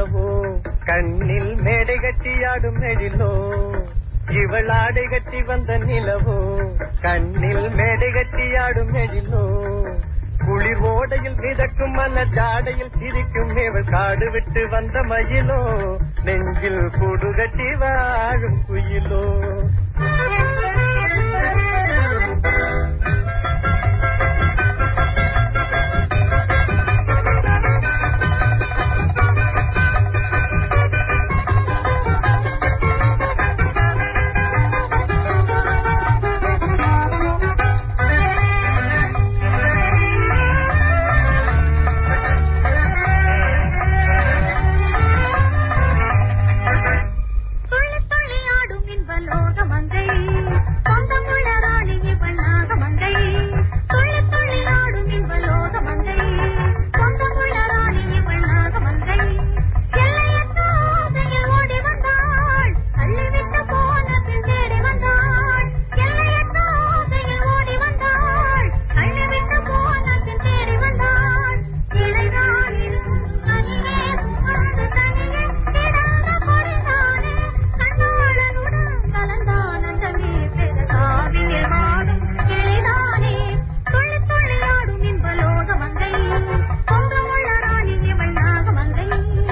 நிலவோ கண்ணில் மேடை கட்டியாடும் எழிலோ இவள் ஆடை கட்டி வந்த நிலவோ கண்ணில் மேடை கட்டியாடும் எழிலோ குளிர் ஓடையில் மிதக்கும் மன ஜாடையில் சிரிக்கும் இவள் காடு விட்டு வந்த மயிலோ நெஞ்சில் கூடு கட்டி வாழும் குயிலோ துள்ளி துள்ளி ஆடும் இன்ப லோகமங்கை சொந்தமுள்ள ராணி இவள் நாகமங்கை துள்ளி துள்ளி ஆடும் இன்ப லோகமங்கை சொந்தமுள்ள ராணி இவள் நாகமங்கை எல்லையற்ற ஆசையில் ஓடி வந்தாள் தள்ளிவிட்டு போன பின் தேடி வந்தாள் எல்லையற்ற ஆசையில் ஓடி வந்தாள் தள்ளிவிட்டு போன பின் தேடி வந்தாள் இளைதான் இருக்கும் தனியே உட்கார்ந்து தனியே கிடந்த பொறிந்தானே கண்ணாளனுடன் கலந்தான் அந்தமே பெற காவிய மாடும் கிளிதானே துள்ளி துள்ளி ஆடும் இன்ப லோகமங்கை பொங்கமுள்ள ராணி இவள் நாகமங்கை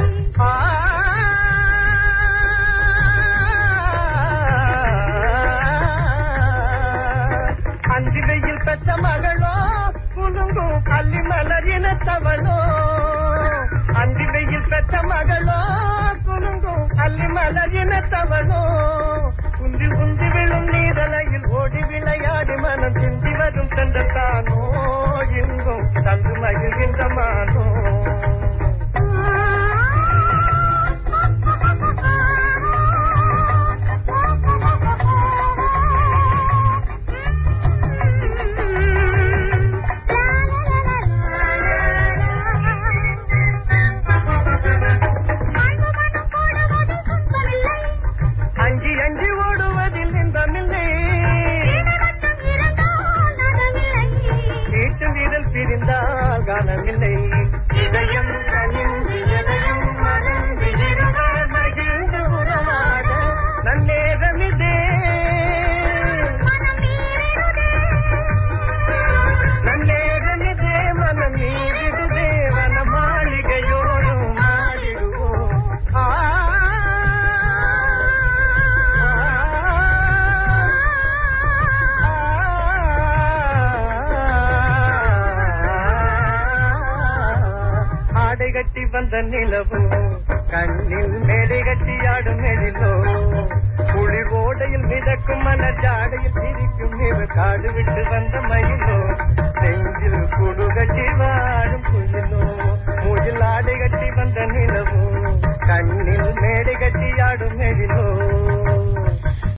அந்தி வெயில் பெற்ற மகளோ குலுங்கும் கள்ளி மலர் இனத்தவளோ அந்தி வெயில் பெற்ற மகளோ குலுங்கும் கள்ளி மலர் இனத்தவளோ குந்தி குந்தி விழும் நீரலையில் ஓடி விளையாடி மனம் சிந்தி வரும் சென்றத்தானோ எங்கும் தந்து மகிழ்கின்ற மானோ அஞ்சி அஞ்சி ஓடுவதில் இன்பமில்லை வீட்டு வீரல் பிரிந்தால் காணமில்லை இதயம் கனிந்து எதையும் மறந்து இருவர் மகிழ்ந்து உறவாட நன்னேரமிதே நன்னேரமிதே மனம் நீரிடுதே வன மாளிகையோடும் மாறிடுவோம் ஆ ஆடை கட்டி வந்த நிலவோ கண்ணில் மேடை கட்டி ஆடும் எழிலோ குளிர் ஓடையில் மிதக்கும் மன ஜாடையில் சிரிக்கும் இவர் காடு விட்டு வந்த மயிலோ நெஞ்சில் குடு கட்டி வாழும் குயிலோ மூஜில் ஆடை கட்டி வந்த நிலவோ கண்ணில் மேடை கட்டி ஆடும் எழிலோ